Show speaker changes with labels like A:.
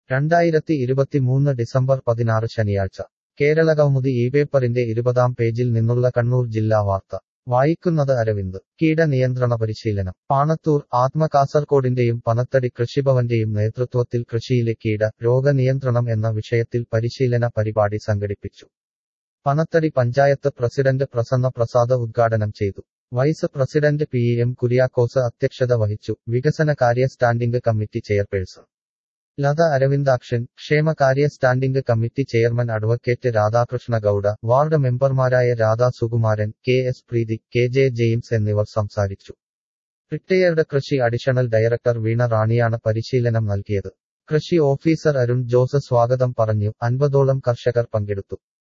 A: രണ്ടായിരത്തി ഇരുപത്തിമൂന്ന് ഡിസംബർ പതിനാറ് ശനിയാഴ്ച കേരളകൗമുദി ഈ പേപ്പറിന്റെ ഇരുപതാം പേജിൽ നിന്നുള്ള കണ്ണൂർ ജില്ലാ വാർത്ത വായിക്കുന്നത് അരവിന്ദ് കീട നിയന്ത്രണ പരിശീലനം പാണത്തൂർ ആത്മ കാസർകോടിന്റെയും പനത്തടി കൃഷിഭവന്റെയും നേതൃത്വത്തിൽ കൃഷിയിലെ കീട രോഗനിയന്ത്രണം എന്ന വിഷയത്തിൽ പരിശീലന പരിപാടി സംഘടിപ്പിച്ചു പനത്തടി പഞ്ചായത്ത് പ്രസിഡന്റ് പ്രസന്ന പ്രസാദ് ഉദ്ഘാടനം ചെയ്തു vice president P M Kuriakose അധ്യക്ഷത വഹിച്ചു വികസനകാര്യ standing committee chairperson Latha Aravindakshan ക്ഷേമകാര്യ standing committee chairman advocate Radhakrishna Gowda ward മെമ്പർമാരായ Radha Sukumaran K S Preethi K J James എന്നിവർ സംസാരിച്ചു റിട്ടയേർഡ് കൃഷി അഡീഷണൽ ഡയറക്ടർ വീണ റാണിയാണ് പരിശീലനം നൽകിയത് കൃഷി ഓഫീസർ അരുൺ ജോസ് സ്വാഗതം പറഞ്ഞു അൻപതോളം കർഷകർ പങ്കെടുത്തു